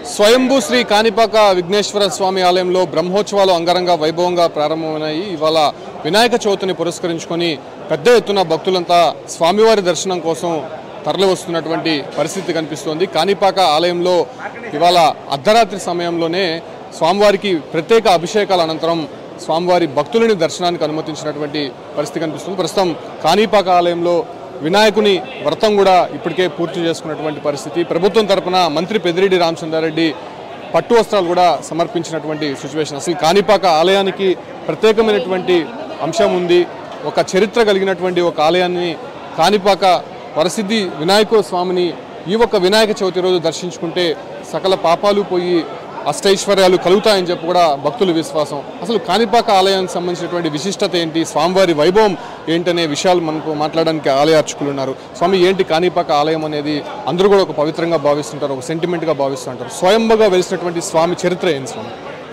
స్వయంభూ శ్రీ కాణిపాక విఘ్నేశ్వర స్వామి ఆలయంలో బ్రహ్మోత్సవాలు అంగరంగ వైభవంగా ప్రారంభమైనాయి ఇవాళ వినాయక చవితిని పురస్కరించుకొని పెద్ద ఎత్తున భక్తులంతా స్వామివారి దర్శనం కోసం తరలి వస్తున్నటువంటి పరిస్థితి కనిపిస్తోంది కాణిపాక ఆలయంలో ఇవాళ అర్ధరాత్రి సమయంలోనే స్వామివారికి ప్రత్యేక అభిషేకాల అనంతరం స్వామివారి భక్తులని దర్శనానికి అనుమతించినటువంటి పరిస్థితి కనిపిస్తుంది ప్రస్తుతం కాణిపాక ఆలయంలో వినాయకుని వ్రతం కూడా ఇప్పటికే పూర్తి చేసుకున్నటువంటి పరిస్థితి ప్రభుత్వం తరపున మంత్రి పెద్దిరెడ్డి రామచంద్రారెడ్డి పట్టు వస్త్రాలు కూడా సమర్పించినటువంటి సిచ్యువేషన్ అసలు కాణిపాక ఆలయానికి ప్రత్యేకమైనటువంటి అంశం ఉంది ఒక చరిత్ర కలిగినటువంటి ఒక ఆలయాన్ని కాణిపాక వరసిద్ధి వినాయక స్వామిని ఈ ఒక్క వినాయక చవితి రోజు దర్శించుకుంటే సకల పాపాలు పోయి అష్టైశ్వర్యాలు కలుగుతాయని చెప్పి కూడా భక్తుల విశ్వాసం అసలు కాణిపాక ఆలయానికి సంబంధించినటువంటి విశిష్టత ఏంటి స్వామివారి వైభవం ఏంటనే విషయాలు మనకు మాట్లాడడానికి ఆలయ అర్చకులు ఉన్నారు స్వామి ఏంటి కాణిపాక ఆలయం అనేది అందరూ కూడా ఒక పవిత్రంగా భావిస్తుంటారు ఒక సెంటిమెంట్గా భావిస్తుంటారు స్వయంభుగా వెలిసినటువంటి స్వామి చరిత్ర ఏంటి స్వామి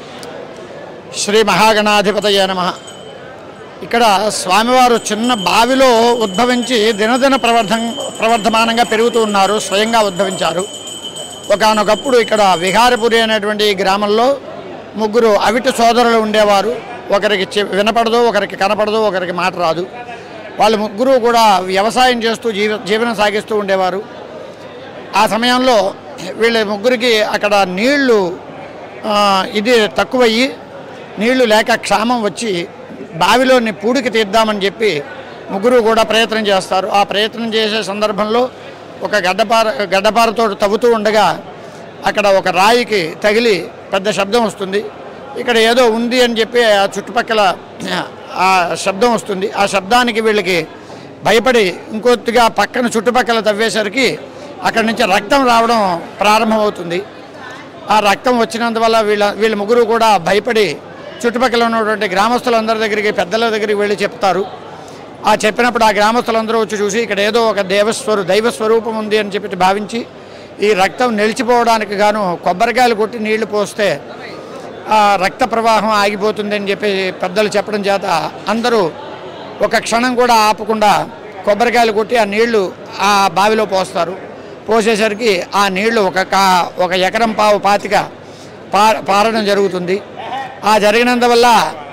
శ్రీ మహాగణాధిపతయ నమ ఇక్కడ స్వామివారు చిన్న బావిలో ఉద్భవించి దినదిన ప్రవర్ధం ప్రవర్ధమానంగా పెరుగుతూ ఉన్నారు స్వయంగా ఉద్భవించారు ఒకానొకప్పుడు ఇక్కడ విహారపురి అనేటువంటి ఈ గ్రామంలో ముగ్గురు అవిటి సోదరులు ఉండేవారు ఒకరికి చె- వినపడదు ఒకరికి కనపడదు ఒకరికి మాట రాదు వాళ్ళు ముగ్గురు కూడా వ్యవసాయం చేస్తూ జీవ జీవనం సాగిస్తూ ఉండేవారు ఆ సమయంలో వీళ్ళ ముగ్గురికి అక్కడ నీళ్లు ఆ, ఇది తక్కువయ్యి నీళ్లు లేక క్షామం వచ్చి బావిలోని పూడికి తీద్దామని చెప్పి ముగ్గురు కూడా ప్రయత్నం చేస్తారు ఆ ప్రయత్నం చేసే సందర్భంలో ఒక గడ్డపార గడ్డపారతో తవ్వుతూ ఉండగా అక్కడ ఒక రాయికి తగిలి పెద్ద శబ్దం వస్తుంది ఇక్కడ ఏదో ఉంది అని చెప్పి ఆ చుట్టుపక్కల ఆ శబ్దం వస్తుంది ఆ శబ్దానికి వీళ్ళకి భయపడి ఇంకొద్దిగా పక్కన చుట్టుపక్కల తవ్వేసరికి అక్కడి నుంచి రక్తం రావడం ప్రారంభమవుతుంది ఆ రక్తం వచ్చినందువల్ల వీళ్ళ వీళ్ళ ముగ్గురు కూడా భయపడి చుట్టుపక్కల ఉన్నటువంటి గ్రామస్తులందరి దగ్గరికి పెద్దల దగ్గరికి వెళ్ళి చెప్తారు ఆ చెప్పినప్పుడు ఆ గ్రామస్తులందరూ వచ్చి చూసి ఇక్కడ ఏదో ఒక దేవస్వరు దైవ స్వరూపం ఉంది అని చెప్పి భావించి ఈ రక్తం నిలిచిపోవడానికి గాను కొబ్బరికాయలు కొట్టి నీళ్లు పోస్తే ఆ రక్త ప్రవాహం ఆగిపోతుంది అని చెప్పి పెద్దలు చెప్పడం చేత అందరూ ఒక క్షణం కూడా ఆపకుండా కొబ్బరికాయలు కొట్టి ఆ నీళ్లు ఆ బావిలో పోస్తారు పోసేసరికి ఆ నీళ్లు ఒక కా ఒక ఎకరం పావు పాతిక పా పారడం జరుగుతుంది ఆ జరిగినందువల్ల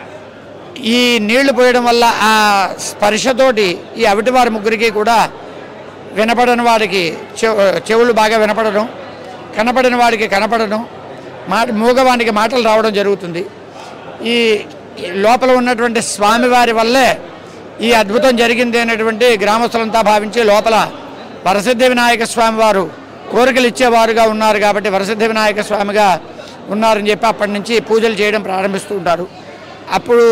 ఈ నీళ్లు పోయడం వల్ల ఆ స్పర్శతోటి ఈ అవిటివారి ముగ్గురికి కూడా వినపడని వాడికి చెవు చెవులు బాగా వినపడడం కనపడని వాడికి కనపడడం మాట మూగవానికి మాటలు రావడం జరుగుతుంది ఈ ఈ లోపల ఉన్నటువంటి స్వామివారి వల్లే ఈ అద్భుతం జరిగింది అనేటువంటి గ్రామస్తులంతా భావించి లోపల వరసిద్ధి వినాయక స్వామి వారు కోరికలు ఇచ్చేవారుగా ఉన్నారు కాబట్టి వరసిద్ధి వినాయక స్వామిగా ఉన్నారని చెప్పి అప్పటి నుంచి పూజలు చేయడం ప్రారంభిస్తూ ఉంటారు అప్పుడు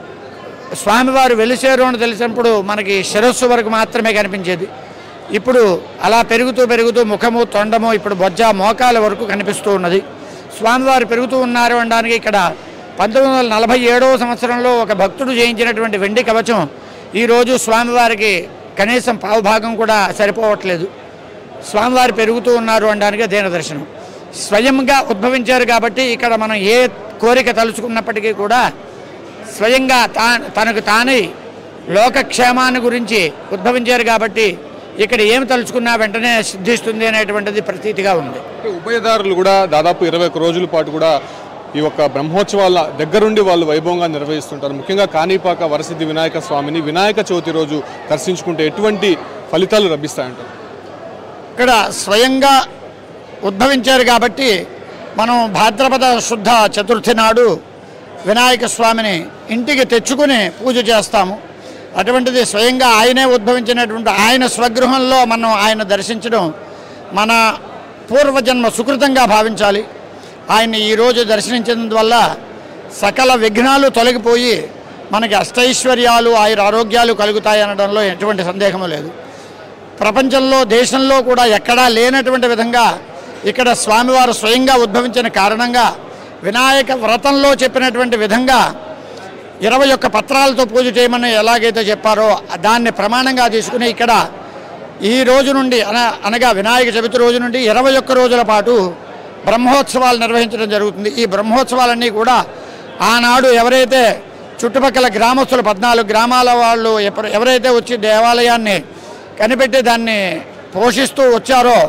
స్వామివారు వెలిసేరు అని తెలిసినప్పుడు మనకి శిరస్సు వరకు మాత్రమే కనిపించేది ఇప్పుడు అలా పెరుగుతూ పెరుగుతూ ముఖము తొండము ఇప్పుడు బొజ్జ మోకాల వరకు కనిపిస్తూ ఉన్నది స్వామివారు పెరుగుతూ ఉన్నారు అనడానికి ఇక్కడ పంతొమ్మిది వందల నలభై ఏడవ సంవత్సరంలో ఒక భక్తుడు చేయించినటువంటి వెండి కవచం ఈరోజు స్వామివారికి కనీసం పావుభాగం కూడా సరిపోవట్లేదు స్వామివారు పెరుగుతూ ఉన్నారు అనడానికి దేన దర్శనం స్వయంగా ఉద్భవించారు కాబట్టి ఇక్కడ మనం ఏ కోరిక తలుచుకున్నప్పటికీ కూడా స్వయంగా తా తనకు తానే లోకక్షేమాన్ని గురించి ఉద్భవించారు కాబట్టి ఇక్కడ ఏమి తలుచుకున్నా వెంటనే సిద్ధిస్తుంది అనేటువంటిది ప్రతీతిగా ఉంది అంటే ఉభయదారులు కూడా దాదాపు ఇరవై ఒక్క రోజుల పాటు కూడా ఈ యొక్క బ్రహ్మోత్సవాల దగ్గరుండి వాళ్ళు వైభవంగా నిర్వహిస్తుంటారు ముఖ్యంగా కాణిపాక వరసిద్ధి వినాయక స్వామిని వినాయక చవితి రోజు దర్శించుకుంటే ఎటువంటి ఫలితాలు లభిస్తాయంటారు ఇక్కడ స్వయంగా ఉద్భవించారు కాబట్టి మనం భాద్రపద శుద్ధ చతుర్థి నాడు వినాయక స్వామిని ఇంటికి తెచ్చుకుని పూజ చేస్తాము అటువంటిది స్వయంగా ఆయనే ఉద్భవించినటువంటి ఆయన స్వగృహంలో మనం ఆయన దర్శించడం మన పూర్వజన్మ సుకృతంగా భావించాలి ఆయన్ని ఈరోజు దర్శించినందువల్ల సకల విఘ్నాలు తొలగిపోయి మనకి అష్టైశ్వర్యాలు ఆయుర ఆరోగ్యాలు కలుగుతాయి అనడంలో ఎటువంటి సందేహము లేదు ప్రపంచంలో దేశంలో కూడా ఎక్కడా లేనటువంటి విధంగా ఇక్కడ స్వామివారు స్వయంగా ఉద్భవించిన కారణంగా వినాయక వ్రతంలో చెప్పినటువంటి విధంగా ఇరవై ఒక్క పత్రాలతో పూజ చేయమని ఎలాగైతే చెప్పారో దాన్ని ప్రమాణంగా తీసుకుని ఇక్కడ ఈ రోజు నుండి అన అనగా వినాయక చవితి రోజు నుండి ఇరవై ఒక్క రోజుల పాటు బ్రహ్మోత్సవాలు నిర్వహించడం జరుగుతుంది ఈ బ్రహ్మోత్సవాలన్నీ కూడా ఆనాడు ఎవరైతే చుట్టుపక్కల గ్రామస్తులు పద్నాలుగు గ్రామాల వాళ్ళు ఎప్ప- ఎవరైతే వచ్చి దేవాలయాన్ని కనిపెట్టి దాన్ని పోషిస్తూ వచ్చారో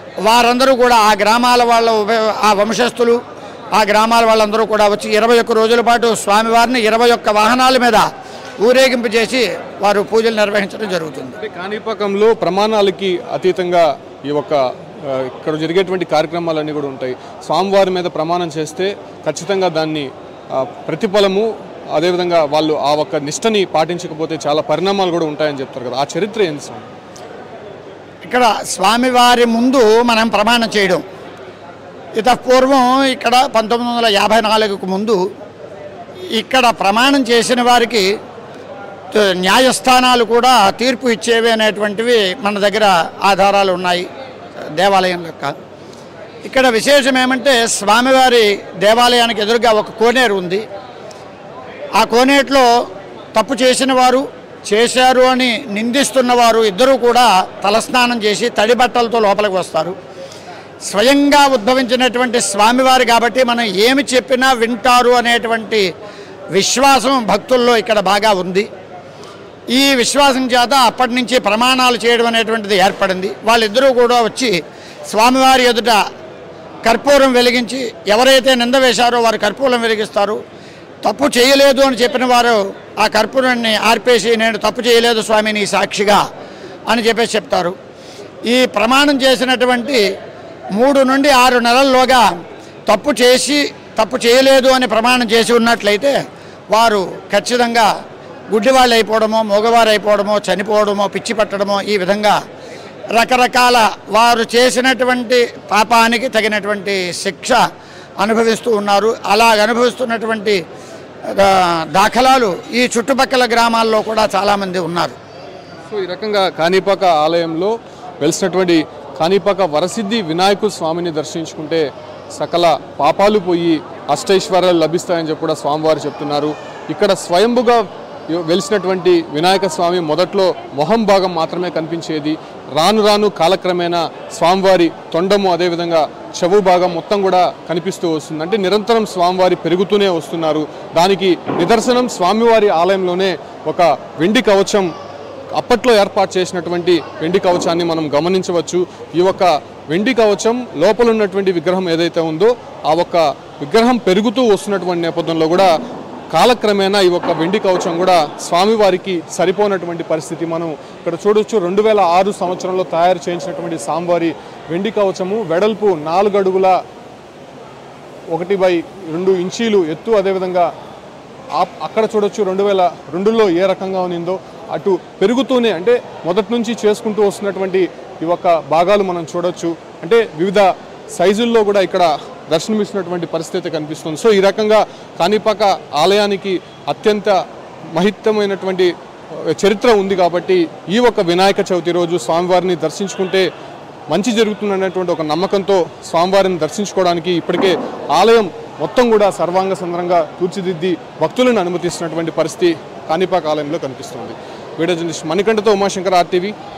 వారందరూ కూడా ఆ గ్రామాల వాళ్ళ ఉప- ఆ వంశస్థులు ఆ గ్రామాల వాళ్ళందరూ కూడా వచ్చి ఇరవై ఒక్క రోజుల పాటు స్వామివారిని ఇరవై ఒక్క వాహనాల మీద ఊరేగింపు చేసి వారు పూజలు నిర్వహించడం జరుగుతుంది అంటే కాణిపాకంలో ప్రమాణాలకి అతీతంగా ఈ యొక్క ఆ, ఇక్కడ జరిగేటువంటి కార్యక్రమాలన్నీ కూడా ఉంటాయి స్వామివారి మీద ప్రమాణం చేస్తే ఖచ్చితంగా దాన్ని ఆ, ప్రతిఫలము అదేవిధంగా వాళ్ళు ఆ ఒక్క నిష్టని పాటించకపోతే చాలా పరిణామాలు కూడా ఉంటాయని చెప్తారు కదా ఆ చరిత్ర ఏంది స్వామి ఇక్కడ స్వామివారి ముందు మనం ప్రమాణం చేయడం పూర్వం ఇక్కడ పంతొమ్మిది వందల యాభై నాలుగుకు ముందు ఇక్కడ ప్రమాణం చేసిన వారికి త- న్యాయస్థానాలు కూడా తీర్పు ఇచ్చేవి అనేటువంటివి మన దగ్గర ఆధారాలు ఉన్నాయి దేవాలయం యొక్క ఇక్కడ విశేషం ఏమంటే స్వామివారి దేవాలయానికి ఎదురుగా ఒక కోనేరు ఉంది ఆ కోనేట్లో తప్పు చేసిన వారు చేశారు అని నిందిస్తున్న వారు ఇద్దరూ కూడా తలస్నానం చేసి తడి బట్టలతో లోపలికి వస్తారు స్వయంగా ఉద్భవించినటువంటి స్వామివారు కాబట్టి మనం ఏమి చెప్పినా వింటారు అనేటువంటి విశ్వాసం భక్తుల్లో ఇక్కడ బాగా ఉంది ఈ విశ్వాసం చేత అప్పటి నుంచి ప్రమాణాలు చేయడం అనేటువంటిది ఏర్పడింది వాళ్ళిద్దరూ కూడా వచ్చి స్వామివారి ఎదుట కర్పూరం వెలిగించి ఎవరైతే నింద వేశారో వారు కర్పూరం వెలిగిస్తారు తప్పు చేయలేదు అని చెప్పిన వారు ఆ కర్పూరాన్ని ఆర్పేసి నేను తప్పు చేయలేదు స్వామి నీ సాక్షిగా అని చెప్పేసి చెప్తారు ఈ ప్రమాణం చేసినటువంటి మూడు నుండి ఆరు నెలల్లోగా తప్పు చేసి తప్పు చేయలేదు అని ప్రమాణం చేసి ఉన్నట్లయితే వారు ఖచ్చితంగా గుడ్డివాళ్ళు అయిపోవడమో మగవారు అయిపోవడమో చనిపోవడమో పిచ్చి పట్టడమో ఈ విధంగా రకరకాల వారు చేసినటువంటి పాపానికి తగినటువంటి శిక్ష అనుభవిస్తూ ఉన్నారు అలాగ అనుభవిస్తున్నటువంటి ఆ, దాఖలాలు ఈ చుట్టుపక్కల గ్రామాల్లో కూడా చాలామంది ఉన్నారు సో ఈ రకంగా కాణిపాక ఆలయంలో వెలిసినటువంటి కాణిపాక వరసిద్ధి వినాయకు స్వామిని దర్శించుకుంటే సకల పాపాలు పోయి అష్టైశ్వర్యాలు లభిస్తాయని చెప్పి కూడా స్వామివారు చెప్తున్నారు ఇక్కడ స్వయంభుగా వెలిసినటువంటి వినాయక స్వామి మొదట్లో మొహం భాగం మాత్రమే కనిపించేది రాను రాను కాలక్రమేణా స్వామివారి తొండము అదేవిధంగా చెవు భాగం మొత్తం కూడా కనిపిస్తూ వస్తుంది అంటే నిరంతరం స్వామివారి పెరుగుతూనే వస్తున్నారు దానికి నిదర్శనం స్వామివారి ఆలయంలోనే ఒక వెండి కవచం అప్పట్లో ఏర్పాటు చేసినటువంటి వెండి కవచాన్ని మనం గమనించవచ్చు ఈ యొక్క వెండి కవచం లోపల ఉన్నటువంటి విగ్రహం ఏదైతే ఉందో ఆ ఒక్క విగ్రహం పెరుగుతూ వస్తున్నటువంటి నేపథ్యంలో కూడా కాలక్రమేణా ఈ యొక్క వెండి కవచం కూడా స్వామివారికి సరిపోనటువంటి పరిస్థితి మనం ఇక్కడ చూడొచ్చు రెండు వేల ఆరు సంవత్సరంలో తయారు చేయించినటువంటి స్వామివారి వెండి కవచము వెడల్పు నాలుగు అడుగుల ఒకటి బై రెండు ఇంచీలు ఎత్తు అదేవిధంగా ఆ- అక్కడ చూడొచ్చు రెండు వేల రెండులో ఏ రకంగా ఉన్నిందో అటు పెరుగుతూనే అంటే మొదటి నుంచి చేసుకుంటూ వస్తున్నటువంటి ఈ యొక్క భాగాలు మనం చూడొచ్చు అంటే వివిధ సైజుల్లో కూడా ఇక్కడ దర్శనమిస్తున్నటువంటి పరిస్థితి కనిపిస్తుంది సో ఈ రకంగా కాణిపాక ఆలయానికి అత్యంత మహిత్తమైనటువంటి చరిత్ర ఉంది కాబట్టి ఈ ఒక వినాయక చవితి రోజు స్వామివారిని దర్శించుకుంటే మంచి జరుగుతుందనేటువంటి ఒక నమ్మకంతో స్వామివారిని దర్శించుకోవడానికి ఇప్పటికే ఆలయం మొత్తం కూడా సర్వాంగ సుందరంగా తీర్చిదిద్ది భక్తులను అనుమతిస్తున్నటువంటి పరిస్థితి కాణిపాక ఆలయంలో కనిపిస్తుంది వీడియో జర్నలిస్ట్ మణికంఠతో ఉమాశంకర్ ఆర్టీవీ